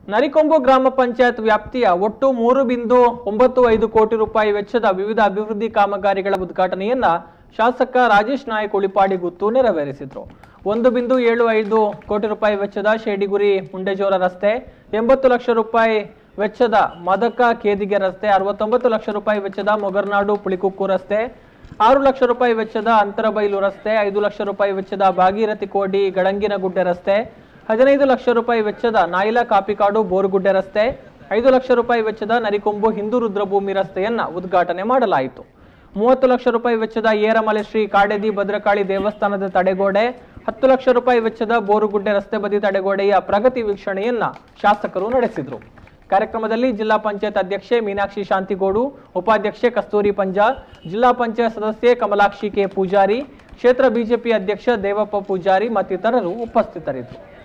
ನರಿಕೊಂಬು ಗ್ರಾಮ ಪಂಚಾಯತ್ ವ್ಯಾಪ್ತಿಯ ಒಟ್ಟು ಮೂರು ಬಿಂದು ಒಂಬತ್ತು ಐದು ಕೋಟಿ ರೂಪಾಯಿ ವೆಚ್ಚದ ವಿವಿಧ ಅಭಿವೃದ್ಧಿ ಕಾಮಗಾರಿಗಳ ಉದ್ಘಾಟನೆಯನ್ನ ಶಾಸಕ ರಾಜೇಶ್ ನಾಯಕ್ ಉಳಿಪಾಡಿ ಗುತ್ತು ನೆರವೇರಿಸಿದ್ರು ಒಂದು ಬಿಂದು ಏಳು ಐದು ಕೋಟಿ ರೂಪಾಯಿ ವೆಚ್ಚದ ಶೇಡಿಗುರಿ ಮುಂಡೆಜೋರ ರಸ್ತೆ ಎಂಬತ್ತು ಲಕ್ಷ ರೂಪಾಯಿ ವೆಚ್ಚದ ಮದಕ ಕೇದಿಗೆ ರಸ್ತೆ ಅರವತ್ತೊಂಬತ್ತು ಲಕ್ಷ ರೂಪಾಯಿ ವೆಚ್ಚದ ಮೊಗರ್ನಾಡು ಪುಳಿಕುಕ್ಕು ರಸ್ತೆ ಆರು ಲಕ್ಷ ರೂಪಾಯಿ ವೆಚ್ಚದ ಅಂತರಬೈಲು ರಸ್ತೆ ಐದು ಲಕ್ಷ ರೂಪಾಯಿ ವೆಚ್ಚದ ಭಾಗೀರಥಿ ಕೋಡಿ ಗಡಂಗಿನಗುಡ್ಡೆ ರಸ್ತೆ ಹದಿನೈದು ಲಕ್ಷ ರೂಪಾಯಿ ವೆಚ್ಚದ ನಾಯಿಲ ಕಾಪಿಕಾಡು ಬೋರುಗುಡ್ಡೆ ರಸ್ತೆ ಐದು ಲಕ್ಷ ರೂಪಾಯಿ ವೆಚ್ಚದ ನರಿಕೊಂಬು ಹಿಂದೂ ರುದ್ರಭೂಮಿ ರಸ್ತೆಯನ್ನ ಉದ್ಘಾಟನೆ ಮಾಡಲಾಯಿತು ಮೂವತ್ತು ಲಕ್ಷ ರೂಪಾಯಿ ವೆಚ್ಚದ ಏರಮಲೆ ಶ್ರೀ ಕಾಡೆದಿ ಭದ್ರಕಾಳಿ ದೇವಸ್ಥಾನದ ತಡೆಗೋಡೆ ಹತ್ತು ಲಕ್ಷ ರೂಪಾಯಿ ವೆಚ್ಚದ ಬೋರುಗುಡ್ಡೆ ರಸ್ತೆ ಬದಿ ತಡೆಗೋಡೆಯ ಪ್ರಗತಿ ವೀಕ್ಷಣೆಯನ್ನ ಶಾಸಕರು ನಡೆಸಿದರು ಕಾರ್ಯಕ್ರಮದಲ್ಲಿ ಜಿಲ್ಲಾ ಪಂಚಾಯತ್ ಅಧ್ಯಕ್ಷೆ ಮೀನಾಕ್ಷಿ ಶಾಂತಿಗೋಡು ಉಪಾಧ್ಯಕ್ಷೆ ಕಸ್ತೂರಿ ಪಂಜಾ ಜಿಲ್ಲಾ ಪಂಚಾಯತ್ ಸದಸ್ಯೆ ಕಮಲಾಕ್ಷಿ ಕೆ ಪೂಜಾರಿ ಕ್ಷೇತ್ರ ಬಿಜೆಪಿ ಅಧ್ಯಕ್ಷ ದೇವಪ್ಪ ಪೂಜಾರಿ ಮತ್ತಿತರರು ಉಪಸ್ಥಿತರಿದ್ದರು